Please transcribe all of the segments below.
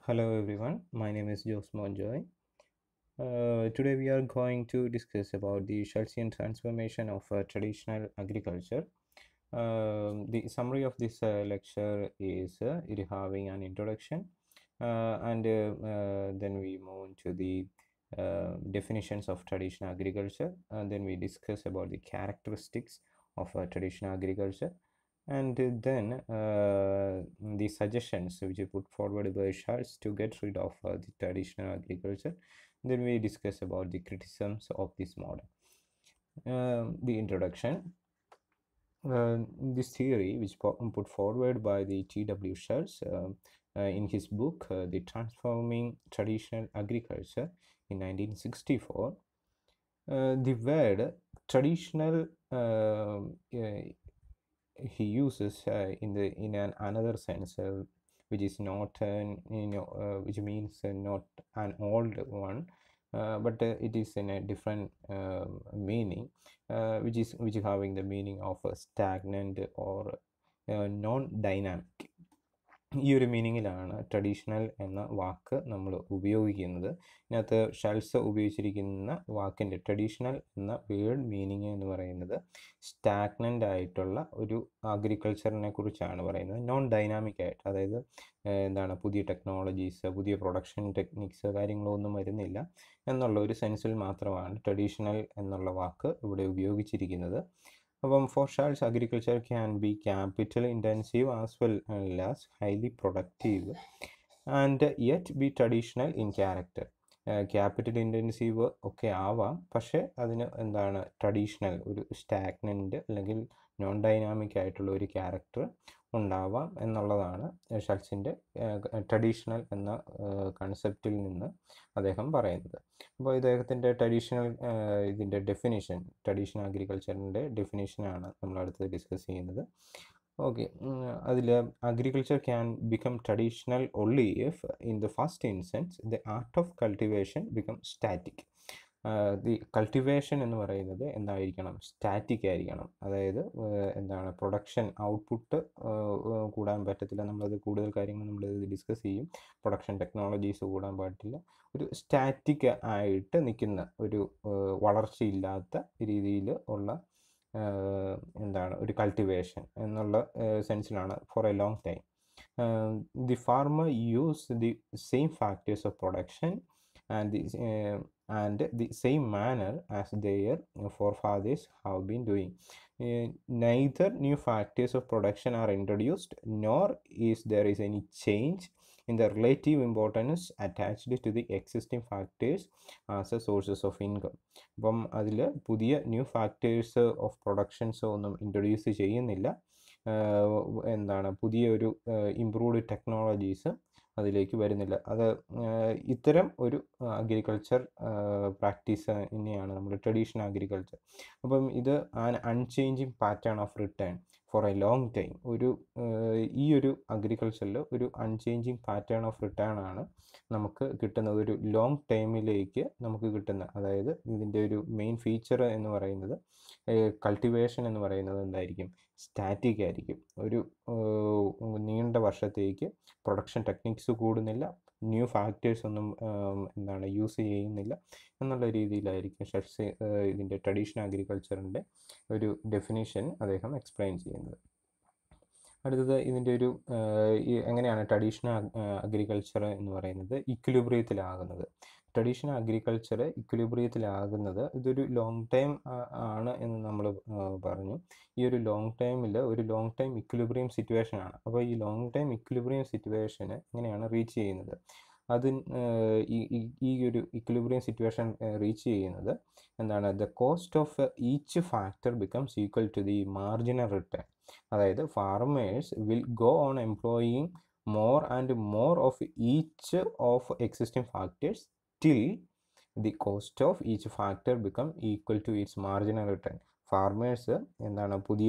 Hello everyone, my name is Josmo Joy. Uh, today we are going to discuss about the Schultzian transformation of uh, traditional agriculture. Um, the summary of this uh, lecture is uh, it having an introduction uh, and uh, uh, then we move into the uh, definitions of traditional agriculture and then we discuss about the characteristics of uh, traditional agriculture and then uh, the suggestions which are put forward by Schultz to get rid of uh, the traditional agriculture. Then we discuss about the criticisms of this model. Um, the introduction. Uh, this theory, which po- put forward by the T.W. Schultz uh, uh, in his book, uh, The Transforming Traditional Agriculture in 1964, uh, the word traditional uh, uh, he uses uh, in the in an another sense uh, which is not an you know uh, which means uh, not an old one uh, but uh, it is in a different um meaning uh, which is which is having the meaning of a stagnant or uh, non dynamic ഈ ഒരു മീനിങ്ങിലാണ് traditional എന്ന വാക്ക് നമ്മൾ ഉപയോഗിക്കുന്നത് ഇതിനകത്ത് ഷൾസ് ഉപയോഗിച്ചിരിക്കുന്ന വാക്കിൻ്റെ traditional എന്ന word meaning എന്ന് പറയുന്നത് സ്റ്റാഗ്നൻ്റ് ആയിട്ടുള്ള ഒരു അഗ്രികൾച്ചറിനെ കുറിച്ചാണ് പറയുന്നത് നോൺ ഡൈനാമിക് ആയിട്ട് അതായത് ഏഹ് എന്താണ് പുതിയ ടെക്നോളജീസ് പുതിയ പ്രൊഡക്ഷൻ ടെക്നിക്സ് കാര്യങ്ങളൊന്നും വരുന്നില്ല എന്നുള്ള ഒരു സെൻസിൽ മാത്രമാണ് ട്രഡീഷണൽ എന്നുള്ള വാക്ക് ഇവിടെ ഉപയോഗിച്ചിരിക്കുന്നത് അപ്പം for Schultz agriculture can be capital intensive as well as highly productive and yet be traditional in character capital intensive ഒക്കെ ആവാം പക്ഷേ അതിന് എന്താണ് ട്രഡീഷണൽ ഒരു സ്റ്റാഗ്നൻ്റ് അല്ലെങ്കിൽ നോൺ ഡൈനാമിക് ആയിട്ടുള്ള ഒരു ക്യാരക്ടർ ഉണ്ടാവാം എന്നുള്ളതാണ് ഷൾസിൻ്റെ ട്രഡീഷണൽ എന്ന കൺസെപ്റ്റിൽ നിന്ന് അദ്ദേഹം പറയുന്നത് അപ്പോൾ ഇദ്ദേഹത്തിൻ്റെ ട്രഡീഷണൽ ഇതിൻ്റെ ഡെഫിനിഷൻ ട്രഡീഷണൽ അഗ്രികൾച്ചറിൻ്റെ ഡെഫിനിഷനാണ് നമ്മൾ അടുത്ത് ഡിസ്കസ് ചെയ്യുന്നത് ഓക്കെ അതിൽ agriculture can become traditional only if in the first instance the art of cultivation become static the cultivation എന്ന് പറയുന്നത് എന്തായിരിക്കണം സ്റ്റാറ്റിക് ആയിരിക്കണം അതായത് ഏഹ് എന്താണ് പ്രൊഡക്ഷൻ ഔട്ട്പുട്ട് കൂടാൻ പറ്റത്തില്ല നമ്മളത് കൂടുതൽ കാര്യങ്ങൾ നമ്മൾ ഡിസ്കസ് ചെയ്യും പ്രൊഡക്ഷൻ ടെക്നോളജീസ് കൂടാൻ പാടില്ല ഒരു സ്റ്റാറ്റിക് ആയിട്ട് നിൽക്കുന്ന ഒരു ഏഹ് വളർച്ചയില്ലാത്ത രീതിയിൽ ഉള്ള ഏഹ് എന്താണ് ഒരു കൾട്ടിവേഷൻ എന്നുള്ള സെൻസിലാണ് for a long time the farmer use the same factors of production and the, uh, and the same manner as their forefathers have been doing. Uh, neither new factors of production are introduced, nor is there is any change in the relative importance attached to the existing factors as a sources of income. അപ്പം അതിൽ പുതിയ new factors of productions ഒന്നും introduce ചെയ്യുന്നില്ല ആഹ് എന്താണ് പുതിയ ഒരു improved technologies അതിലേക്ക് വരുന്നില്ല അത് ആഹ് ഇത്തരം ഒരു അഗ്രികൾച്ചർ പ്രാക്ടീസ് തന്നെയാണ് നമ്മുടെ ട്രഡീഷണൽ അഗ്രികൾച്ചർ അപ്പം ഇത് an unchanging pattern of return for a long time ഒരു ആഹ് ഈ ഒരു അഗ്രികൾച്ചറിൽ ഒരു അൺചേഞ്ചിങ് പാറ്റേൺ ഓഫ് റിട്ടേൺ ആണ് നമുക്ക് കിട്ടുന്നത് ഒരു ലോങ് ടൈമിലേക്ക് നമുക്ക് കിട്ടുന്ന അതായത് ഇതിൻ്റെ ഒരു മെയിൻ ഫീച്ചർ എന്ന് പറയുന്നത് കൾട്ടിവേഷൻ എന്ന് പറയുന്നത് എന്തായിരിക്കും സ്റ്റാറ്റിക് ആയിരിക്കും ഒരു ആഹ് നീണ്ട വർഷത്തേക്ക് പ്രൊഡക്ഷൻ ടെക്നിക്സ് കൂടുന്നില്ല ന്യൂ ഫാക്ടേഴ്സ് ഒന്നും ആം, എന്താണ് യൂസ് ചെയ്യുന്നില്ല എന്നുള്ള രീതിയിലായിരിക്കും ഷർട്സ് ഇതിൻ്റെ ട്രഡീഷണൽ അഗ്രികൾച്ചറിൻ്റെ ഒരു ഡെഫിനിഷൻ അദ്ദേഹം എക്സ്പ്ലെയിൻ ചെയ്യുന്നത് അടുത്തത് ഇതിൻ്റെ ഒരു ആഹ് ഈ എങ്ങനെയാണ് ട്രഡീഷണൽ അഗ്രികൾച്ചർ എന്ന് പറയുന്നത് ഇക്വിലിബ്രിയത്തിലാകുന്നത് ട്രഡീഷണൽ അഗ്രികൾച്ചർ ഇക്വിലിബ്രിയത്തിലാകുന്നത് ഇതൊരു ലോങ് ടൈം ആണ് എന്ന് നമ്മൾ പറഞ്ഞു ഈ ഒരു ലോങ് ടൈമിൽ ഒരു ലോങ് ടൈം ഇക്വിലിബ്രിയം സിറ്റുവേഷൻ ആണ് അപ്പോൾ ഈ ലോങ് ടൈം ഇക്വിലിബ്രിയം സിറ്റുവേഷന് എങ്ങനെയാണ് റീച്ച് ചെയ്യുന്നത് അത് ഈ ഈ- ഈ ഒരു ഇക്വിലിബ്രിയം സിറ്റുവേഷൻ റീച്ച് ചെയ്യുന്നത് എന്താണ് the cost of each factor becomes equal to the marginal return അതായത് farmers will go on employing more and more of each of existing factors till the cost of each factor become equal to its marginal return farmers എന്താണ് പുതിയ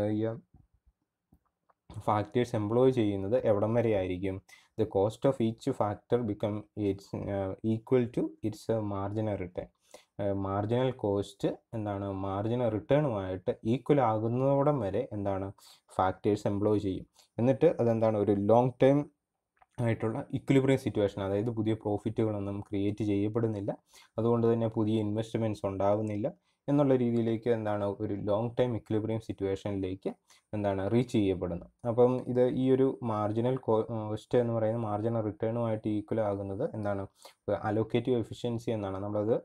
factors employ ചെയ്യുന്നത് എവിടം വരെ ആയിരിക്കും the cost of each factor become its equal to its marginal return marginal cost എന്താണ് marginal റിട്ടേണുമായിട്ട് equal ആകുന്നതോടം വരെ എന്താണ് ഫാക്ടേഴ്സ് എംപ്ലോയ് ചെയ്യും എന്നിട്ട് അതെന്താണ് ഒരു ലോങ് ടൈം ആയിട്ടുള്ള ഇക്വിലിബ്രിയം സിറ്റുവേഷൻ അതായത് പുതിയ പ്രോഫിറ്റുകളൊന്നും ക്രിയേറ്റ് ചെയ്യപ്പെടുന്നില്ല അതുകൊണ്ട് തന്നെ പുതിയ ഇൻവെസ്റ്റ്മെൻറ്റ്സ് ഉണ്ടാവുന്നില്ല എന്നുള്ള രീതിയിലേക്ക് എന്താണ് ഒരു ലോങ് ടൈം ഇക്വിലിബ്രിയം സിറ്റുവേഷനിലേക്ക് എന്താണ് റീച്ച് ചെയ്യപ്പെടുന്നു അപ്പം ഇത് ഈ ഒരു മാർജിനൽ കോസ്റ്റ് എന്ന് പറയുന്ന മാർജിനൽ റിട്ടേണുമായിട്ട് ഈക്വൽ ആകുന്നത് എന്താണ് അലോക്കേറ്റീവ് എഫിഷ്യൻസി എന്നാണ് നമ്മളത്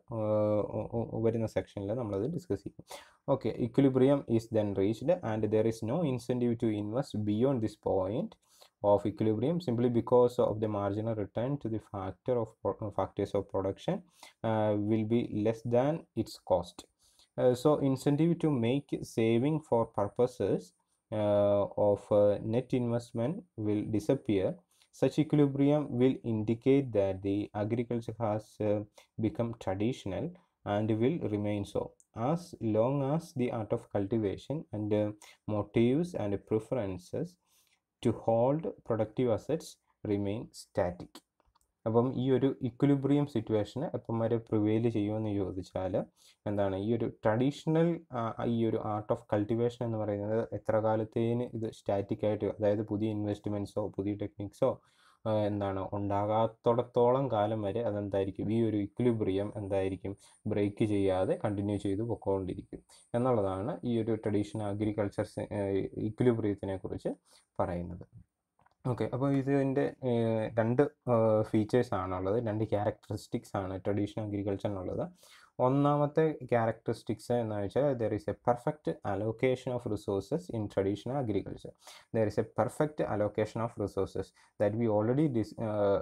വരുന്ന സെക്ഷനിൽ നമ്മളത് ഡിസ്കസ് ചെയ്യും okay equilibrium is then reached and there is no incentive to invest beyond this point of equilibrium simply because of the marginal return to the factor of factors of production uh, will be less than its cost uh, so incentive to make saving for purposes uh, of net investment will disappear such equilibrium will indicate that the agriculture has become traditional and will remain so as long as the art of cultivation and motives and preferences to hold productive assets remain static അപ്പം ഈ ഒരു equilibrium സിറ്റുവേഷന് എപ്പം വരെ prevail ചെയ്യുമെന്ന് ചോദിച്ചാൽ എന്താണ് ഈ ഒരു ട്രഡീഷണൽ ഈ ഒരു ആർട്ട് ഓഫ് കൾട്ടിവേഷൻ എന്ന് പറയുന്നത് എത്ര കാലത്തേന് ഇത് സ്റ്റാറ്റിക് ആയിട്ട് അതായത് പുതിയ ഇൻവെസ്റ്റ്മെൻറ്റ്സോ പുതിയ ടെക്നിക്സോ എന്താണ് ഉണ്ടാകാത്തോടത്തോളം കാലം വരെ അതെന്തായിരിക്കും ഈ ഒരു ഇക്വിലിബ്രിയം എന്തായിരിക്കും ബ്രേക്ക് ചെയ്യാതെ കണ്ടിന്യൂ ചെയ്ത് പൊക്കോണ്ടിരിക്കും എന്നുള്ളതാണ് ഈ ഒരു ട്രഡീഷണൽ അഗ്രികൾച്ചർ ഇക്വിലിബ്രിയത്തിനെ കുറിച്ച് പറയുന്നത് ഓക്കെ അപ്പോൾ ഇതിൻ്റെ രണ്ട് ഫീച്ചേഴ്സ് ആണുള്ളത് രണ്ട് ക്യാരക്ടറിസ്റ്റിക്സ് ആണ് ട്രഡീഷണൽ അഗ്രികൾച്ചറിനുള്ളത് ഒന്നാമത്തെ ക്യാരക്ടറിസ്റ്റിക്സ് എന്ന് വെച്ചാൽ there is a perfect allocation of resources in traditional agriculture there is a perfect allocation of resources that we already dis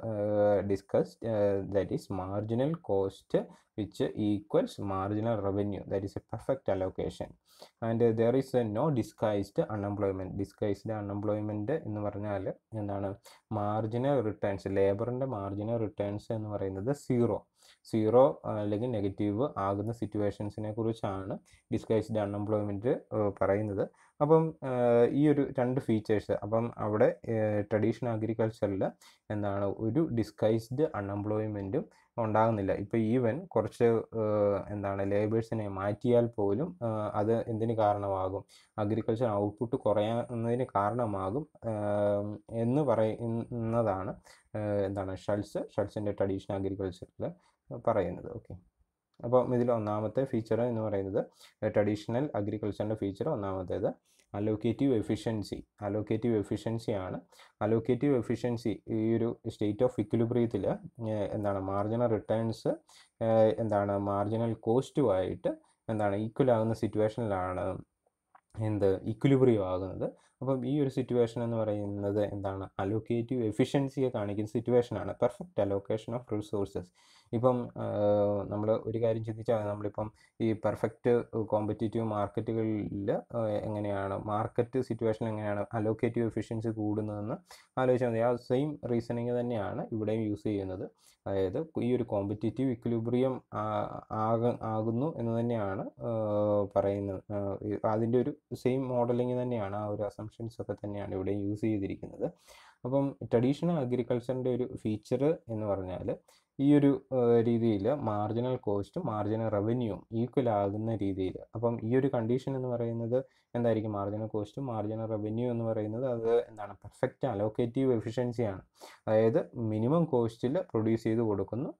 discussed that is marginal cost which equals marginal revenue that is a perfect allocation and uh, there is a no disguised unemployment disguised unemployment എന്ന് പറഞ്ഞാൽ എന്താണ് marginal returns ലേബറിൻ്റെ marginal returns എന്ന് പറയുന്നത് zero zero അല്ലെങ്കിൽ negative ആകുന്ന സിറ്റുവേഷൻസിനെ കുറിച്ചാണ് disguised unemployment പറയുന്നത് അപ്പം ഈ ഒരു രണ്ട് ഫീച്ചേഴ്സ് അപ്പം അവിടെ ട്രഡീഷണൽ അഗ്രികൾച്ചറിൽ എന്താണ് ഒരു ഡിസ്കൈസ്ഡ് അൺഎംപ്ലോയ്മെൻറ്റും ഉണ്ടാകുന്നില്ല ഇപ്പോൾ ഈവൻ കുറച്ച് എന്താണ് ലേബേഴ്സിനെ മാറ്റിയാൽ പോലും അത് എന്തിന് കാരണമാകും അഗ്രികൾച്ചർ ഔട്ട്പുട്ട് കുറയാവുന്നതിന് കാരണമാകും എന്ന് പറയുന്നതാണ് എന്താണ് ഷൾസ് ഷൾസിൻ്റെ ട്രഡീഷണൽ അഗ്രികൾച്ചറിൽ പറയുന്നത് ഓക്കെ അപ്പം ഇതിൽ ഒന്നാമത്തെ ഫീച്ചർ എന്ന് പറയുന്നത് ട്രഡീഷണൽ അഗ്രികൾച്ചറിൻ്റെ ഫീച്ചർ ഒന്നാമത്തേത് അലോക്കേറ്റീവ് എഫിഷ്യൻസി അലോക്കേറ്റീവ് എഫിഷ്യൻസി ആണ് അലോക്കേറ്റീവ് എഫിഷ്യൻസി ഈ ഒരു സ്റ്റേറ്റ് ഓഫ് ഇക്വിലിബ്രിയത്തിൽ എന്താണ് മാർജിനൽ റിട്ടേൺസ് എന്താണ് മാർജിനൽ കോസ്റ്റുമായിട്ട് എന്താണ് ഈക്വൽ ആകുന്ന സിറ്റുവേഷനിലാണ് എന്ത് ഇക്വിലിബ്രിയം ആകുന്നത് അപ്പം ഈ ഒരു സിറ്റുവേഷൻ എന്ന് പറയുന്നത് എന്താണ് അലോക്കേറ്റീവ് എഫിഷ്യൻസിയെ കാണിക്കുന്ന സിറ്റുവേഷനാണ് പെർഫെക്റ്റ് അലോക്കേഷൻ ഓഫ് റിസോഴ്സസ് ഇപ്പം നമ്മൾ ഒരു കാര്യം ചിന്തിച്ചാൽ നമ്മളിപ്പം ഈ പെർഫെക്റ്റ് കോമ്പറ്റേറ്റീവ് മാർക്കറ്റുകളിൽ എങ്ങനെയാണ് മാർക്കറ്റ് സിറ്റുവേഷൻ എങ്ങനെയാണ് അലോക്കേറ്റീവ് എഫിഷ്യൻസി കൂടുന്നതെന്ന് ആലോചിച്ചാൽ മതി ആ സെയിം റീസണിങ് തന്നെയാണ് ഇവിടെയും യൂസ് ചെയ്യുന്നത് അതായത് ഈ ഒരു കോമ്പറ്റേറ്റീവ് ഇക്വിലിബ്രിയം ആക ആകുന്നു എന്ന് തന്നെയാണ് പറയുന്നത് അതിൻ്റെ ഒരു സെയിം മോഡലിംഗ് തന്നെയാണ് ആ ഒരു അസംഷൻസ് ഒക്കെ തന്നെയാണ് ഇവിടെ യൂസ് ചെയ്തിരിക്കുന്നത് അപ്പം ട്രഡീഷണൽ അഗ്രികൾച്ചറിൻ്റെ ഒരു ഫീച്ചർ എന്ന് പറഞ്ഞാൽ ഈ ഒരു രീതിയിൽ മാർജിനൽ കോസ്റ്റും മാർജിനൽ റവന്യൂവും ഈക്വൽ ആകുന്ന രീതിയിൽ അപ്പം ഈ ഒരു കണ്ടീഷൻ എന്ന് പറയുന്നത് എന്തായിരിക്കും മാർജിനൽ കോസ്റ്റും മാർജിനൽ റവന്യൂ എന്ന് പറയുന്നത് അത് എന്താണ് പെർഫെക്റ്റ് അലോക്കേറ്റീവ് എഫിഷ്യൻസിയാണ് അതായത് മിനിമം കോസ്റ്റിൽ പ്രൊഡ്യൂസ് ചെയ്ത് കൊടുക്കുന്നു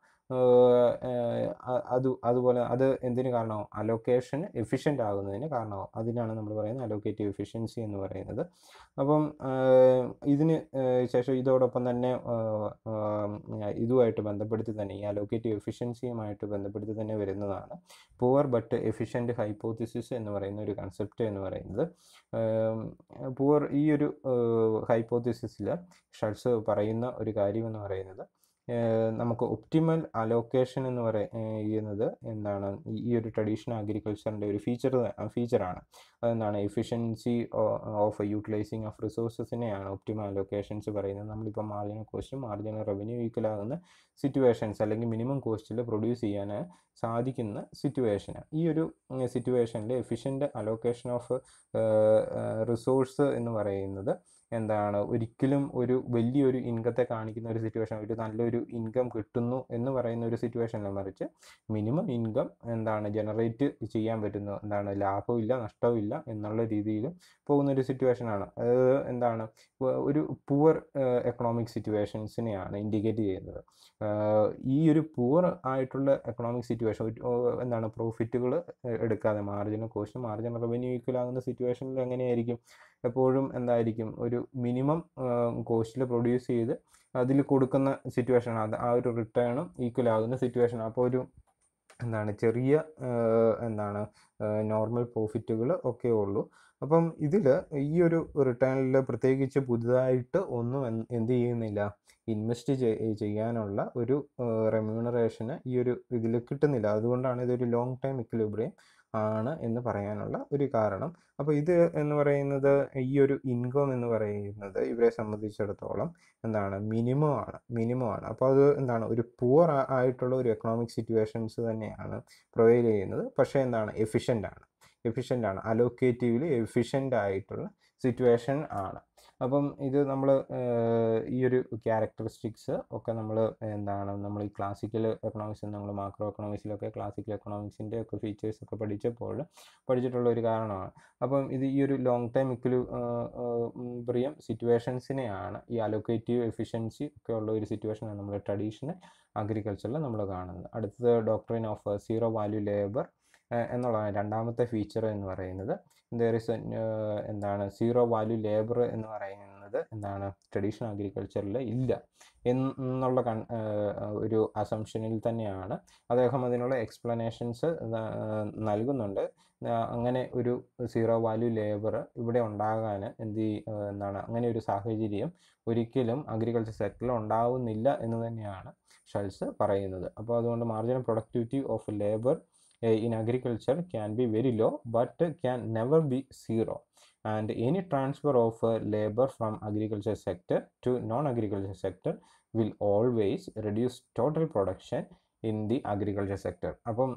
അത് അതുപോലെ അത് എന്തിന് കാരണമാവും അലോക്കേഷൻ എഫിഷ്യൻ്റ് ആകുന്നതിന് കാരണമാവും അതിനാണ് നമ്മൾ പറയുന്നത് അലോക്കേറ്റീവ് എഫിഷ്യൻസി എന്ന് പറയുന്നത് അപ്പം ഇതിന് ശേഷം ഇതോടൊപ്പം തന്നെ ഇതുമായിട്ട് ബന്ധപ്പെടുത്തി തന്നെ ഈ അലോക്കേറ്റീവ് എഫിഷ്യൻസിയുമായിട്ട് ബന്ധപ്പെടുത്തി തന്നെ വരുന്നതാണ് പുവർ ബട്ട് എഫിഷ്യൻ്റ് ഹൈപ്പോത്തിസിസ് എന്ന് പറയുന്ന ഒരു കൺസെപ്റ്റ് എന്ന് പറയുന്നത് പുവർ ഈ ഒരു ഹൈപ്പോത്തിസിസിൽ ഷൾസ് പറയുന്ന ഒരു കാര്യം എന്ന് പറയുന്നത് നമുക്ക് ഒപ്റ്റിമൽ അലോക്കേഷൻ എന്ന് പറയുന്നത് എന്താണ് ഈ ഒരു ട്രഡീഷണൽ അഗ്രികൾച്ചറിൻ്റെ ഒരു ഫീച്ചർ ഫീച്ചറാണ് അതെന്താണ് എഫിഷ്യൻസി ഓഫ് യൂട്ടിലൈസിങ് ഓഫ് റിസോഴ്സസിനെയാണ് ഒപ്റ്റിമൽ അലോക്കേഷൻസ് പറയുന്നത് നമ്മളിപ്പോൾ മാർജിനൽ കോസ്റ്റും മാർജിനൽ റവന്യൂ ഈക്വൽ ആകുന്ന സിറ്റുവേഷൻസ് അല്ലെങ്കിൽ മിനിമം കോസ്റ്റിൽ പ്രൊഡ്യൂസ് ചെയ്യാൻ സാധിക്കുന്ന സിറ്റുവേഷന് ഈ ഒരു സിറ്റുവേഷനിൽ എഫിഷ്യൻ്റ് അലോക്കേഷൻ ഓഫ് റിസോഴ്സ് എന്ന് പറയുന്നത് എന്താണ് ഒരിക്കലും ഒരു വലിയൊരു ഇൻകത്തെ കാണിക്കുന്ന ഒരു സിറ്റുവേഷൻ ഒരു നല്ലൊരു ഇൻകം കിട്ടുന്നു എന്ന് പറയുന്ന ഒരു സിറ്റുവേഷനിൽ മറിച്ച് മിനിമം ഇൻകം എന്താണ് ജനറേറ്റ് ചെയ്യാൻ പറ്റുന്നു എന്താണ് ലാഭമില്ല നഷ്ടമില്ല എന്നുള്ള രീതിയിൽ പോകുന്ന ഒരു സിറ്റുവേഷനാണ് അത് എന്താണ് വ- ഒരു പുവർ എക്കണോമിക് സിറ്റുവേഷൻസിനെയാണ് ഇൻഡിക്കേറ്റ് ചെയ്യുന്നത് ആഹ് ഈ ഒരു പുവർ ആയിട്ടുള്ള എക്കണോമിക് സിറ്റുവേഷൻ എന്താണ് പ്രോഫിറ്റുകൾ എടുക്കാതെ marginal cost marginal revenue equal ആകുന്ന സിറ്റുവേഷനിൽ എങ്ങനെയായിരിക്കും എപ്പോഴും എന്തായിരിക്കും ഒരു മിനിമം കോസ്റ്റിൽ പ്രൊഡ്യൂസ് ചെയ്ത് അതിൽ കൊടുക്കുന്ന സിറ്റുവേഷൻ അത് ആ ഒരു റിട്ടേണും ഈക്വൽ ആകുന്ന സിറ്റുവേഷൻ അപ്പോൾ ഒരു എന്താണ് ചെറിയ ആഹ് എന്താണ് നോർമൽ പ്രോഫിറ്റുകൾ ഒക്കെ ഉള്ളൂ അപ്പം ഇതിൽ ഈ ഒരു റിട്ടേണിൽ പ്രത്യേകിച്ച് പുതുതായിട്ട് ഒന്നും എന്ത് എന്ത് ചെയ്യുന്നില്ല ഇൻവെസ്റ്റ് ചെയ്യാനുള്ള ഒരു റെമ്യൂണറേഷന് ഈ ഒരു ഇതിൽ കിട്ടുന്നില്ല അതുകൊണ്ടാണ് ഇതൊരു ലോങ് ടൈം ഇക്വിലിബ്രിയം ആണ് എന്ന് പറയാനുള്ള ഒരു കാരണം അപ്പോൾ ഇത് എന്ന് പറയുന്നത് ഈ ഒരു ഇൻകം എന്ന് പറയുന്നത് ഇവരെ സംബന്ധിച്ചിടത്തോളം എന്താണ് മിനിമം ആണ് മിനിമം ആണ് അപ്പോൾ അത് എന്താണ് ഒരു പുവർ ആയിട്ടുള്ള ഒരു എക്കണോമിക് സിറ്റുവേഷൻസ് തന്നെയാണ് പ്രൊവൈഡ് ചെയ്യുന്നത് പക്ഷേ എന്താണ് എഫിഷ്യൻ്റ് ആണ് എഫിഷ്യൻ്റ് ആണ് അലോക്കേറ്റീവ്ലി എഫിഷ്യൻ്റ് ആയിട്ടുള്ള സിറ്റുവേഷൻ ആണ് അപ്പം ഇത് നമ്മൾ ഈ ഒരു ക്യാരക്ടറിസ്റ്റിക്സ് ഒക്കെ നമ്മൾ എന്താണ് നമ്മൾ ഈ ക്ലാസിക്കൽ എക്കണോമിക്സ് നമ്മൾ മാക്രോ എക്കണോമിക്സിലൊക്കെ ക്ലാസിക്കൽ എക്കണോമിക്സിൻ്റെ ഒക്കെ ഫീച്ചേഴ്സ് ഒക്കെ പഠിച്ചപ്പോൾ പഠിച്ചിട്ടുള്ള ഒരു കാരണമാണ് അപ്പം ഇത് ഈ ഒരു ലോങ് ടൈം ഇക്വലു ബ്രിയം സിറ്റുവേഷൻസിനെയാണ് ഈ അലോക്കേറ്റീവ് എഫിഷ്യൻസി ഒക്കെ ഉള്ള ഒരു സിറ്റുവേഷനാണ് നമ്മൾ ട്രഡീഷണൽ അഗ്രികൾച്ചറിൽ നമ്മൾ കാണുന്നത് അടുത്തത് doctrine of zero value labour എന്നുള്ളതാണ് രണ്ടാമത്തെ ഫീച്ചർ എന്ന് പറയുന്നത് ദർ ഇസ് എന്താണ് സീറോ വാല്യൂ ലേബർ എന്ന് പറയുന്നത് എന്താണ് ട്രഡീഷണൽ അഗ്രികൾച്ചറിൽ ഇല്ല എന്നുള്ള കൺ ഒരു അസംഷനിൽ തന്നെയാണ് അദ്ദേഹം അതിനുള്ള എക്സ്പ്ലനേഷൻസ് നൽകുന്നുണ്ട് അങ്ങനെ ഒരു സീറോ വാല്യൂ ലേബർ ഇവിടെ ഉണ്ടാകാൻ എന്ത് എന്താണ് അങ്ങനെ ഒരു സാഹചര്യം ഒരിക്കലും അഗ്രികൾച്ചർ സെക്ടറിൽ ഉണ്ടാവുന്നില്ല എന്ന് തന്നെയാണ് ഷൾസ് പറയുന്നത് അപ്പോൾ അതുകൊണ്ട് marginal productivity of labour in agriculture can be very low but can never be zero and any transfer of uh, labor from agriculture sector to non-agriculture sector will always reduce total production in the agriculture sector അപ്പം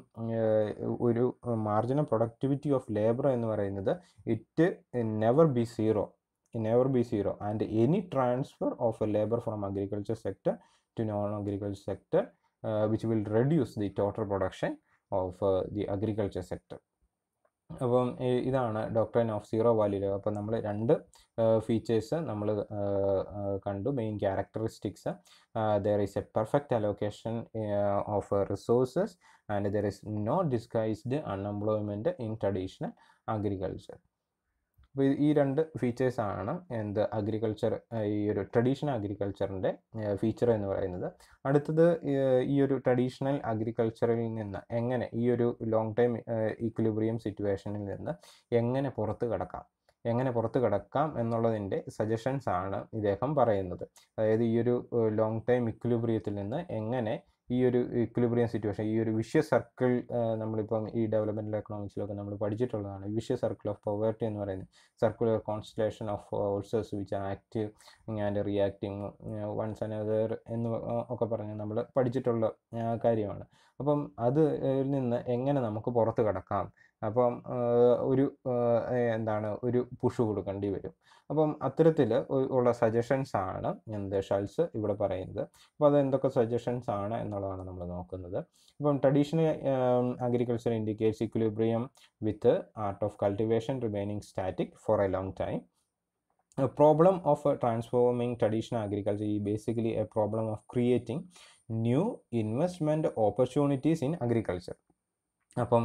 ഒരു marginal productivity of labour എന്ന് പറയുന്നത് it never be zero never be zero and any transfer of labour from agriculture sector to non agriculture sector which will reduce the total production of the agriculture sector അപ്പം ഇതാണ് doctrine of zero value അപ്പം നമ്മൾ രണ്ട് features നമ്മൾ കണ്ടു main characteristics there is a perfect allocation of resources and there is no disguised unemployment in traditional agriculture അപ്പോൾ ഈ രണ്ട് ഫീച്ചേഴ്സാണ് എന്ത് അഗ്രികൾച്ചർ ഈ ഒരു ട്രഡീഷണൽ അഗ്രികൾച്ചറിൻ്റെ ഫീച്ചർ എന്ന് പറയുന്നത് അടുത്തത് ഈ ഒരു ട്രഡീഷണൽ അഗ്രികൾച്ചറിൽ നിന്ന് എങ്ങനെ ഈ ഒരു ലോങ് ടൈം ഈക്വിലിബ്രിയം സിറ്റുവേഷനിൽ നിന്ന് എങ്ങനെ പുറത്ത് കിടക്കാം എങ്ങനെ പുറത്ത് കിടക്കാം എന്നുള്ളതിൻ്റെ സജഷൻസ് ആണ് ഇദ്ദേഹം പറയുന്നത് അതായത് ഈ ഒരു ലോങ് ടൈം ഇക്വിലിബ്രിയത്തിൽ നിന്ന് എങ്ങനെ ഈ ഒരു ഇക്വിലിബ്രിയം സിറ്റുവേഷൻ ഈ ഒരു വിഷ്യ സർക്കിൾ നമ്മളിപ്പം ഈ ഡെവലപ്മെൻറ്റൽ എക്കണോമിക്സിലൊക്കെ നമ്മൾ പഠിച്ചിട്ടുള്ളതാണ് വിഷ്യ സർക്കിൾ ഓഫ് പവേർട്ടി എന്ന് പറയുന്നത് circular constellation of forces which are active and reacting ones another എന്ന് ഒക്കെ പറഞ്ഞ് നമ്മൾ പഠിച്ചിട്ടുള്ള കാര്യമാണ് അപ്പം അതിൽ നിന്ന് എങ്ങനെ നമുക്ക് പുറത്ത് കിടക്കാം അപ്പം ഒരു എന്താണ് ഒരു പുഷ് കൊടുക്കേണ്ടി വരും അപ്പം അത്തരത്തിൽ ഉള്ള സജഷൻസ് ആണ് എന്ത് ഷൾസ് ഇവിടെ പറയുന്നത് അപ്പോൾ അത് എന്തൊക്കെ സജഷൻസ് ആണ് എന്നുള്ളതാണ് നമ്മൾ നോക്കുന്നത് ഇപ്പം traditional agriculture indicates equilibrium with art of cultivation remaining static for a long time a problem of uh, transforming traditional agriculture is basically a problem of creating new investment opportunities in agriculture അപ്പം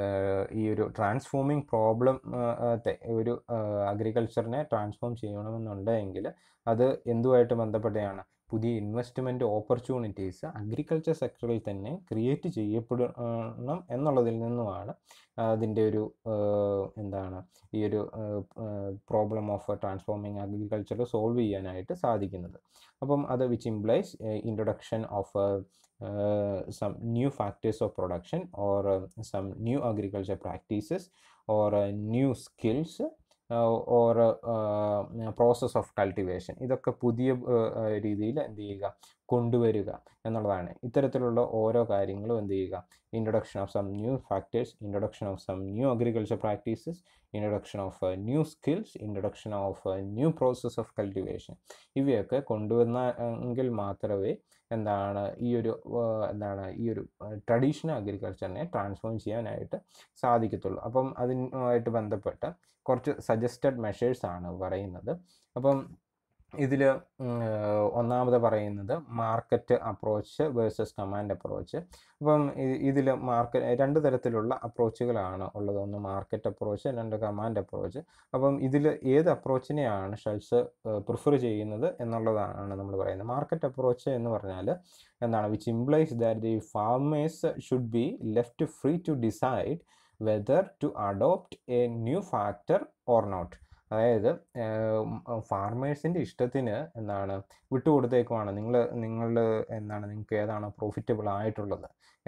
ഈ ഒരു transforming problem ഒരു അഗ്രികൾച്ചറിനെ transform ചെയ്യണമെന്നുണ്ടെങ്കിൽ അത് എന്തുമായിട്ട് ബന്ധപ്പെട്ടതാണ് പുതിയ investment opportunities agriculture സെക്ടറിൽ തന്നെ ക്രിയേറ്റ് ചെയ്യപ്പെടണം എന്നുള്ളതിൽ നിന്നുമാണ് അതിൻ്റെ ഒരു എന്താണ് ഈ ഒരു problem of transforming agriculture solve ചെയ്യാനായിട്ട് സാധിക്കുന്നത് അപ്പം അത് which implies introduction of Uh, some new factors of production or uh, some new agriculture practices or uh, new skills or process of cultivation ഇതൊക്കെ പുതിയ രീതിയിൽ എന്ത് ചെയ്യുക കൊണ്ടുവരിക എന്നുള്ളതാണ് ഇത്തരത്തിലുള്ള ഓരോ കാര്യങ്ങളും എന്ത് ചെയ്യുക introduction of some new factors introduction of some new agriculture practices introduction of new skills introduction of new process of cultivation ഇവയൊക്കെ കൊണ്ടുവന്ന എങ്കിൽ മാത്രമേ എന്താണ് ഈ ഒരു എന്താണ് ഈ ഒരു ട്രഡീഷണൽ അഗ്രികൾച്ചറിനെ ട്രാൻസ്ഫോം ചെയ്യാനായിട്ട് സാധിക്കത്തുള്ളൂ അപ്പം അതിനുമായിട്ട് ബന്ധപ്പെട്ട് കുറച്ച് സജസ്റ്റഡ് മെഷേഴ്സ് ആണ് പറയുന്നത് അപ്പം ഇതിൽ ഒന്നാമത് പറയുന്നത് market approach versus command approach അപ്പം ഇതിൽ മാർക്കറ്റ് രണ്ട് തരത്തിലുള്ള അപ്രോച്ചുകളാണ് ഉള്ളത് ഒന്ന് മാർക്കറ്റ് അപ്രോച്ച് രണ്ട് കമാൻഡ് അപ്രോച്ച് അപ്പം ഇതിൽ ഏത് അപ്രോച്ചിനെയാണ് ഷെൽസ് പ്രിഫർ ചെയ്യുന്നത് എന്നുള്ളതാണ് നമ്മൾ പറയുന്നത് മാർക്കറ്റ് അപ്രോച്ച് എന്ന് പറഞ്ഞാൽ എന്താണ് which implies that the farmers should be left free to decide whether to adopt a new factor or not അതായത് ഫാർമേഴ്സിൻ്റെ ഇഷ്ടത്തിന് എന്താണ് വിട്ടുകൊടുത്തേക്കുവാണ് നിങ്ങൾ നിങ്ങൾ എന്താണ് നിങ്ങൾക്ക് ഏതാണ് പ്രോഫിറ്റബിൾ ആയിട്ടുള്ളത്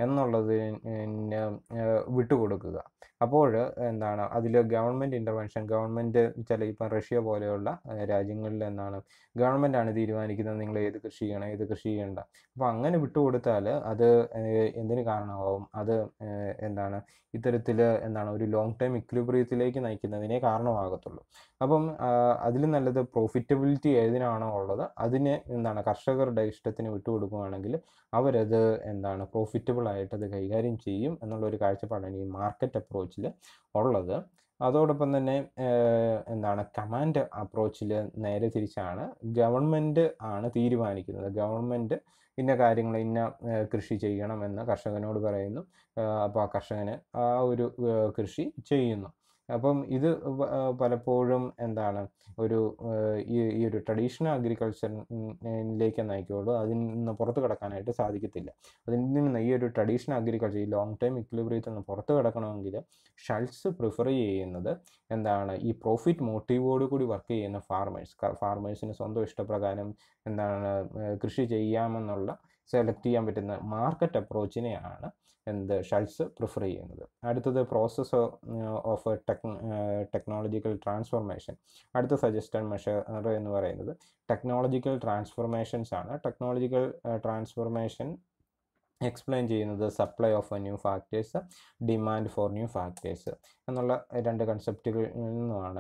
എന്നുള്ളതിന് വിട്ടുകൊടുക്കുക അപ്പോൾ എന്താണ് അതിൽ ഗവൺമെൻറ് ഇൻ്റർവെൻഷൻ ഗവൺമെൻറ് ചില ഇപ്പം റഷ്യ പോലെയുള്ള രാജ്യങ്ങളിൽ എന്താണ് ഗവൺമെൻറ്റാണ് തീരുമാനിക്കുന്നത് നിങ്ങൾ ഏത് കൃഷി ചെയ്യണം ഏത് കൃഷി ചെയ്യണ്ട അപ്പോൾ അങ്ങനെ വിട്ടുകൊടുത്താൽ അത് എന്തിന് കാരണമാവും അത് എന്താണ് ഇത്തരത്തിൽ എന്താണ് ഒരു ലോങ് ടൈം ഇക്വിലിബ്രിയത്തിലേക്ക് നയിക്കുന്നതിനെ കാരണമാകത്തുള്ളൂ അപ്പം അതിൽ നല്ലത് പ്രോഫിറ്റബിലിറ്റി ഏതിനാണോ ഉള്ളത് അതിന് എന്താണ് കർഷകരുടെ ഇഷ്ടത്തിന് വിട്ടുകൊടുക്കുകയാണെങ്കിൽ അവരത് എന്താണ് പ്രോഫിറ്റബിൾ ആയിട്ട് അത് കൈകാര്യം ചെയ്യും എന്നുള്ള ഒരു കാഴ്ചപ്പാടാണ് ഈ മാർക്കറ്റ് അപ്രോച്ചിൽ ഉള്ളത് അതോടൊപ്പം തന്നെ എന്താണ് കമാൻഡ് അപ്രോച്ചിൽ നേരെ തിരിച്ചാണ് ഗവൺമെൻറ് ആണ് തീരുമാനിക്കുന്നത് ഗവൺമെൻറ് ഇന്ന കാര്യങ്ങൾ ഇന്ന കൃഷി ചെയ്യണമെന്ന് കർഷകനോട് പറയുന്നു അപ്പോൾ ആ കർഷകന് ആ ഒരു കൃഷി ചെയ്യുന്നു അപ്പം ഇത് പലപ്പോഴും എന്താണ് ഒരു ഈ ഈ ഒരു ട്രഡീഷണൽ അഗ്രികൾച്ചറിലേക്ക് നയിക്കുള്ളൂ അതിൽ നിന്ന് പുറത്ത് കിടക്കാനായിട്ട് സാധിക്കത്തില്ല അതിൽ നിന്ന് ഈ ഒരു ട്രഡീഷണൽ അഗ്രികൾച്ചർ ഈ ലോങ് ടൈം ഇക്വിലിബ്രിയത്തിൽ നിന്ന് പുറത്ത് കിടക്കണമെങ്കിൽ ഷൾസ് പ്രിഫർ ചെയ്യുന്നത് എന്താണ് ഈ പ്രോഫിറ്റ് മോട്ടീവോട് കൂടി വർക്ക് ചെയ്യുന്ന ഫാർമേഴ്സ് ഫാർമേഴ്സിന് സ്വന്തം ഇഷ്ടപ്രകാരം എന്താണ് കൃഷി ചെയ്യാമെന്നുള്ള സെലക്ട് ചെയ്യാൻ പറ്റുന്ന മാർക്കറ്റ് അപ്രോച്ചിനെയാണ് എന്ത് ഷൾസ് പ്രിഫർ ചെയ്യുന്നത് അടുത്തത് process of tech technological transformation അടുത്ത സജസ്റ്റഡ് മെഷർ എന്ന് പറയുന്നത് ടെക്നോളജിക്കൽ ട്രാൻസ്ഫോർമേഷൻസ് ആണ് ടെക്നോളജിക്കൽ ട്രാൻസ്ഫോർമേഷൻ എക്സ്പ്ലെയിൻ ചെയ്യുന്നത് supply of new factors demand for new factors എന്നുള്ള രണ്ട് കൺസെപ്റ്റുകളിൽ നിന്നുമാണ്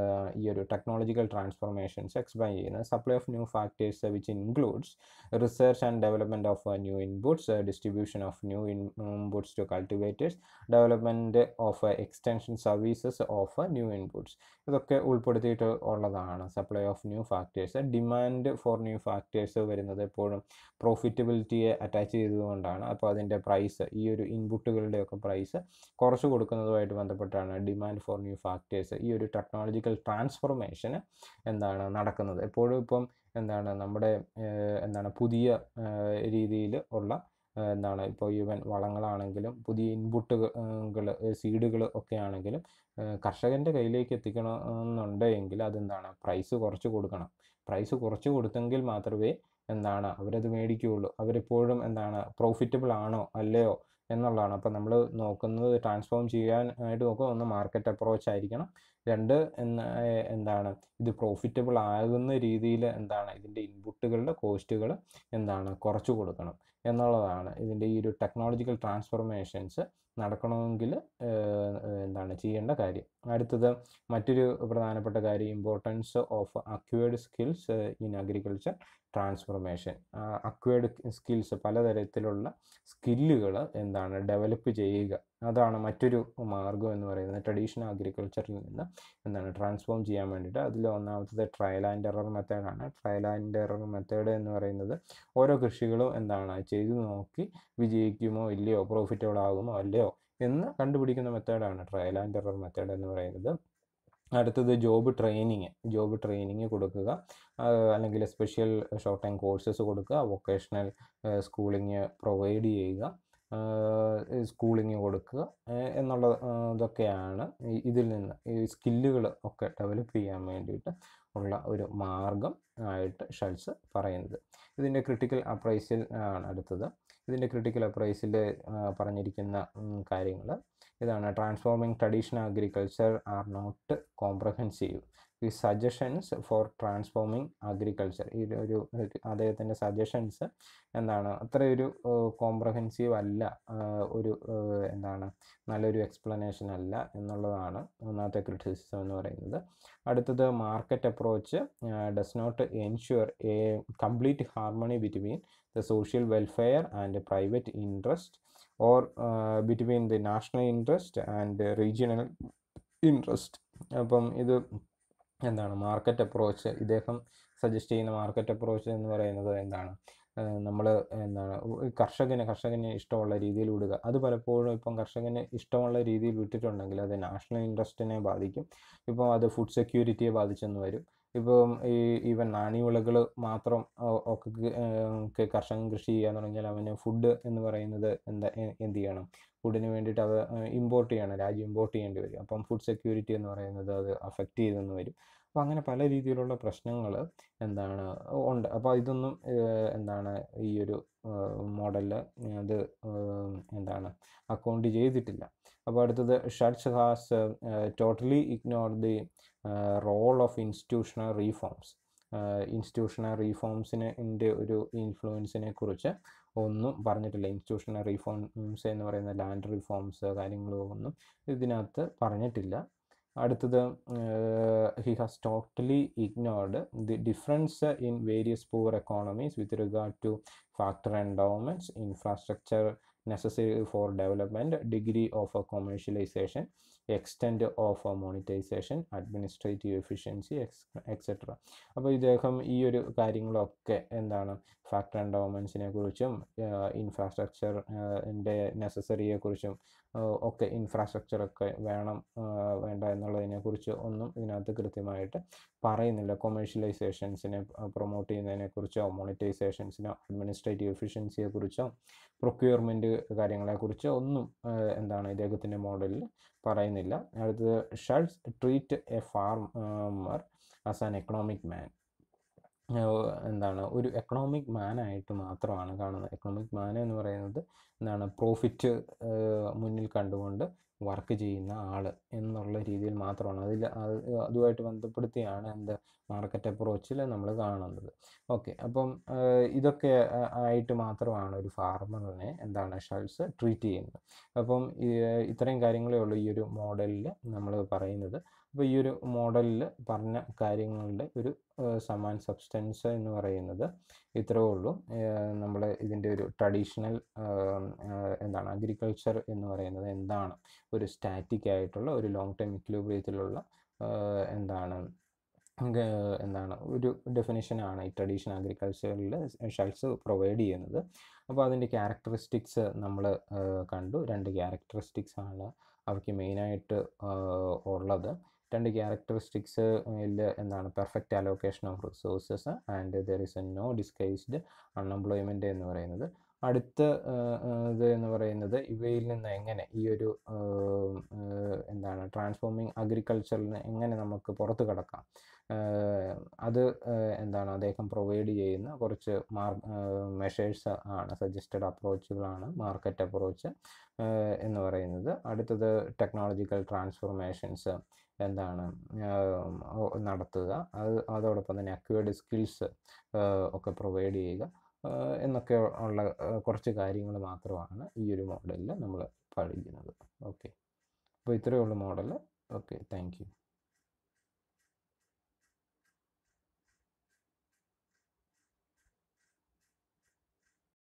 ഈ ഒരു ടെക്നോളജിക്കൽ ട്രാൻസ്ഫോർമേഷൻസ് എക്സ്പ്ലെയിൻ ചെയ്യുന്നത് supply of new factors which includes research and development of new inputs distribution of new inputs to cultivators development of extension services of new inputs ഇതൊക്കെ ഉൾപ്പെടുത്തിയിട്ട് ഉള്ളതാണ് supply of new factors demand for new factors വരുന്നത് എപ്പോഴും പ്രോഫിറ്റബിലിറ്റിയെ attach ചെയ്തുകൊണ്ടാണ് അപ്പോൾ അതിൻ്റെ price ഈ ഒരു ഇൻപുട്ടുകളുടെയൊക്കെ പ്രൈസ് കുറച്ച് കൊടുക്കുന്നതുമായിട്ട് ബന്ധപ്പെട്ടാണ് ഡിമാൻഡ് ഫോർ ന്യൂ ഫാക്ടേഴ്സ് ഈ ഒരു ടെക്നോളജിക്കൽ ട്രാൻസ്ഫോർമേഷന് എന്താണ് നടക്കുന്നത് എപ്പോഴും ഇപ്പം എന്താണ് നമ്മുടെ എന്താണ് പുതിയ രീതിയിൽ ഉള്ള എന്താണ് ഇപ്പോൾ ഈവൻ വളങ്ങളാണെങ്കിലും പുതിയ ഇൻപുട്ടുകൾ സീഡുകൾ ഒക്കെ ആണെങ്കിലും കർഷകൻ്റെ കയ്യിലേക്ക് എത്തിക്കണമെന്നുണ്ടെങ്കിൽ അതെന്താണ് പ്രൈസ് കുറച്ച് കൊടുക്കണം പ്രൈസ് കുറച്ച് കൊടുത്തെങ്കിൽ മാത്രമേ എന്താണ് അവരത് മേടിക്കുകയുള്ളൂ അവരെപ്പോഴും എന്താണ് പ്രോഫിറ്റബിൾ ആണോ അല്ലയോ എന്നുള്ളതാണ് അപ്പോൾ നമ്മൾ നോക്കുന്നത് ട്രാൻസ്ഫോം ചെയ്യാനായിട്ട് നോക്കുക ഒന്ന് മാർക്കറ്റ് അപ്രോച്ച് ആയിരിക്കണം രണ്ട് എന്ന എന്താണ് ഇത് പ്രോഫിറ്റബിൾ ആകുന്ന രീതിയിൽ എന്താണ് ഇതിൻ്റെ ഇൻപുട്ടുകളുടെ കോസ്റ്റുകൾ എന്താണ് കുറച്ച് കൊടുക്കണം എന്നുള്ളതാണ് ഇതിൻ്റെ ഈ ഒരു ടെക്നോളജിക്കൽ ട്രാൻസ്ഫോർമേഷൻസ് നടക്കണമെങ്കിൽ എന്താണ് ചെയ്യേണ്ട കാര്യം അടുത്തത് മറ്റൊരു പ്രധാനപ്പെട്ട കാര്യം importance of acquired skills in agriculture transformation acquired skills പലതരത്തിലുള്ള സ്കില്ലുകൾ എന്താണ് ഡെവലപ്പ് ചെയ്യുക അതാണ് മറ്റൊരു മാർഗം എന്ന് പറയുന്നത് ട്രഡീഷണൽ അഗ്രികൾച്ചറിൽ നിന്ന് എന്താണ് ട്രാൻസ്ഫോം ചെയ്യാൻ വേണ്ടിയിട്ട് അതിൽ ഒന്നാമത്തത് ട്രയൽ ആൻഡ് എറർ മെത്തേഡാണ് ട്രയൽ ആൻഡ് എറർ മെത്തേഡ് എന്ന് പറയുന്നത് ഓരോ കൃഷികളും എന്താണ് ചെയ്തു നോക്കി വിജയിക്കുമോ ഇല്ലയോ പ്രോഫിറ്റബിൾ ആകുമോ അല്ലയോ എന്ന് കണ്ടുപിടിക്കുന്ന മെത്തേഡാണ് ട്രയൽ ആൻഡ് എറർ മെത്തേഡ് എന്ന് പറയുന്നത് അടുത്തത് ജോബ് ട്രെയിനിങ് ജോബ് ട്രെയിനിങ് കൊടുക്കുക അല്ലെങ്കിൽ സ്പെഷ്യൽ ഷോർട്ട് ടൈം കോഴ്സസ് കൊടുക്കുക വൊക്കേഷണൽ സ്കൂളിങ് പ്രൊവൈഡ് ചെയ്യുക സ്കൂളിങ് കൊടുക്കുക എന്നുള്ള ഇതൊക്കെയാണ് ഇതിൽ നിന്ന് ഈ സ്കില്ലുകൾ ഒക്കെ ഡെവലപ്പ് ചെയ്യാൻ വേണ്ടിയിട്ട് ഉള്ള ഒരു മാർഗം ആയിട്ട് ഷൾസ് പറയുന്നത് ഇതിൻ്റെ ക്രിട്ടിക്കൽ അപ്രൈസിൽ ആണ് അടുത്തത് ഇതിൻ്റെ ക്രിട്ടിക്കൽ അപ്രൈസിൽ പറഞ്ഞിരിക്കുന്ന കാര്യങ്ങൾ ഇതാണ് transforming traditional agriculture are not comprehensive ഈ സജഷൻസ് ഫോർ ട്രാൻസ്ഫോമിങ് അഗ്രികൾച്ചർ ഈ ഒരു അദ്ദേഹത്തിൻ്റെ സജഷൻസ് എന്താണ് അത്രയൊരു കോംപ്രഹെൻസീവ് അല്ല ഒരു എന്താണ് നല്ലൊരു എക്സ്പ്ലനേഷൻ അല്ല എന്നുള്ളതാണ് ഒന്നാമത്തെ ക്രിറ്റിസിസം എന്ന് പറയുന്നത് അടുത്തത് market approach does not ensure a complete harmony between the social welfare and private interest or between the national interest and regional interest അപ്പം ഇത് എന്താണ് മാർക്കറ്റ് അപ്രോച്ച് ഇദ്ദേഹം സജസ്റ്റ് ചെയ്യുന്ന മാർക്കറ്റ് അപ്രോച്ച് എന്ന് പറയുന്നത് എന്താണ് നമ്മൾ എന്താണ് കർഷകന് കർഷകന് ഇഷ്ടമുള്ള രീതിയിൽ വിടുക അത് പലപ്പോഴും ഇപ്പം കർഷകന് ഇഷ്ടമുള്ള രീതിയിൽ വിട്ടിട്ടുണ്ടെങ്കിൽ അത് നാഷണൽ ഇൻട്രസ്റ്റിനെ ബാധിക്കും ഇപ്പോൾ അത് ഫുഡ് സെക്യൂരിറ്റിയെ ബാധിച്ചെന്ന് വരും ഇപ്പം ഈ ഈവൻ നാണ്യവിളകൾ മാത്രം ഒക്കെ കർഷകൻ കൃഷി ചെയ്യാൻ തുടങ്ങിയാൽ അവന് ഫുഡ് എന്ന് പറയുന്നത് എന്താ എന്ത് ചെയ്യണം ഫുഡിന് വേണ്ടിയിട്ട് അത് ഇമ്പോർട്ട് ചെയ്യണം രാജ്യം ഇമ്പോർട്ട് ചെയ്യേണ്ടി വരും അപ്പം ഫുഡ് സെക്യൂരിറ്റി എന്ന് പറയുന്നത് അത് അഫക്റ്റ് ചെയ്തെന്ന് വരും അപ്പോൾ അങ്ങനെ പല രീതിയിലുള്ള പ്രശ്നങ്ങൾ എന്താണ് ഉണ്ട് അപ്പോൾ ഇതൊന്നും എന്താണ് ഈ ഒരു മോഡലിൽ അത് എന്താണ് അക്കൗണ്ട് ചെയ്തിട്ടില്ല അപ്പോൾ അടുത്തത് Schultz has totally ignore the role of institutional reforms institutional റീഫോംസിനെ ഒരു ഇൻഫ്ലുവൻസിനെ കുറിച്ച് ഒന്നും പറഞ്ഞിട്ടില്ല ഇൻസ്റ്റിറ്റ്യൂഷണൽ റീഫോംസ് എന്ന് പറയുന്ന ലാൻഡ് റിഫോംസ് കാര്യങ്ങളോ ഒന്നും ഇതിനകത്ത് പറഞ്ഞിട്ടില്ല അടുത്തത് he has totally ignored the difference in various poor economies with regard to factor endowments infrastructure necessary for development degree of commercialization extend of monetization administrative efficiency ex etcetera അപ്പോൾ ഇദ്ദേഹം ഈ ഒരു കാര്യങ്ങളൊക്കെ എന്താണ് ഫാക്ടർ എൻഡോവ്മെൻറ്റ്സിനെ കുറിച്ചും ഇൻഫ്രാസ്ട്രക്ചറിൻ്റെ നെസസറിയെക്കുറിച്ചും ഒക്കെ ഇൻഫ്രാസ്ട്രക്ചറൊക്കെ വേണം വേണ്ട എന്നുള്ളതിനെക്കുറിച്ച് ഒന്നും ഇതിനകത്ത് കൃത്യമായിട്ട് പറയുന്നില്ല കൊമേഴ്ഷ്യലൈസേഷൻസിനെ പ്രൊമോട്ട് ചെയ്യുന്നതിനെക്കുറിച്ചോ മോണിറ്റൈസേഷൻസിനോ അഡ്മിനിസ്ട്രേറ്റീവ് എഫിഷ്യൻസിയെക്കുറിച്ചോ പ്രൊക്യൂർമെൻറ്റ് കാര്യങ്ങളെക്കുറിച്ചോ ഒന്നും എന്താണ് ഇദ്ദേഹത്തിൻ്റെ മോഡലിൽ പറയുന്നില്ല അടുത്തത് Schultz treat a farmer as an economic man എന്താണ് ഒരു എക്കണോമിക് മാനായിട്ട് മാത്രമാണ് കാണുന്നത് എക്കണോമിക് മാൻ എന്ന് പറയുന്നത് എന്താണ് പ്രോഫിറ്റ് മുന്നിൽ കണ്ടുകൊണ്ട് വർക്ക് ചെയ്യുന്ന ആൾ എന്നുള്ള രീതിയിൽ മാത്രമാണ് അതിൽ അതുമായിട്ട് ബന്ധപ്പെടുത്തിയാണ് എന്ത് മാർക്കറ്റ് അപ്രോച്ചിൽ നമ്മൾ കാണുന്നത് ഓക്കെ അപ്പം ഇതൊക്കെ ആയിട്ട് മാത്രമാണ് ഒരു ഫാർമറിനെ എന്താണ് ഷൾസ് ട്രീറ്റ് ചെയ്യുന്നത് അപ്പം ഇത്രയും കാര്യങ്ങളേ ഉള്ളൂ ഈ ഒരു മോഡലിൽ നമ്മൾ പറയുന്നത് അപ്പോൾ ഈ ഒരു മോഡലിൽ പറഞ്ഞ കാര്യങ്ങളുടെ ഒരു സമാൻ സബ്സ്റ്റൻസ് എന്ന് പറയുന്നത് ഇത്രേ ഉള്ളൂ നമ്മൾ ഇതിൻ്റെ ഒരു ട്രഡീഷണൽ എന്താണ് അഗ്രികൾച്ചർ എന്ന് പറയുന്നത് എന്താണ് ഒരു സ്റ്റാറ്റിക് ആയിട്ടുള്ള ഒരു ലോങ് ടൈം ഇക്വിലിബ്രിയത്തിലുള്ള എന്താണ് എന്താണ് ഒരു ഡെഫിനേഷനാണ് ഈ ട്രഡീഷണൽ അഗ്രികൾച്ചറിൽ ഷൾസ് പ്രൊവൈഡ് ചെയ്യുന്നത് അപ്പോൾ അതിൻ്റെ ക്യാരക്ടറിസ്റ്റിക്സ് നമ്മൾ കണ്ടു രണ്ട് ക്യാരക്ടറിസ്റ്റിക്സ് ആണ് അവയ്ക്ക് മെയിനായിട്ട് ഉള്ളത് രണ്ട് ക്യാരക്ടറിസ്റ്റിക്സ് എന്താണ് perfect allocation of resources and there is a no disguised unemployment എന്ന് പറയുന്നത് അടുത്ത ഇത് എന്ന് പറയുന്നത് ഇവയിൽ നിന്ന് എങ്ങനെ ഈ ഒരു എന്താണ് ട്രാൻസ്ഫോമിങ് അഗ്രികൾച്ചറിന് എങ്ങനെ നമുക്ക് പുറത്ത് കടക്കാം അത് എന്താണ് അദ്ദേഹം പ്രൊവൈഡ് ചെയ്യുന്ന കുറച്ച് മാർ മെഷേഴ്സ് ആണ് സജസ്റ്റഡ് അപ്രോച്ചുകളാണ് മാർക്കറ്റ് അപ്രോച്ച് എന്ന് പറയുന്നത് അടുത്തത് ടെക്നോളജിക്കൽ ട്രാൻസ്ഫോർമേഷൻസ് എന്താണ് നടത്തുക അത് അതോടൊപ്പം തന്നെ അക്വേർഡ് സ്കിൽസ് ഒക്കെ പ്രൊവൈഡ് ചെയ്യുക എന്നൊക്കെ ഉള്ള കുറച്ച് കാര്യങ്ങൾ മാത്രമാണ് ഈ ഒരു മോഡലിൽ നമ്മൾ പഠിക്കുന്നത് ഓക്കെ അപ്പോൾ ഇത്രയേ ഉള്ളൂ മോഡൽ ഓക്കെ താങ്ക് യു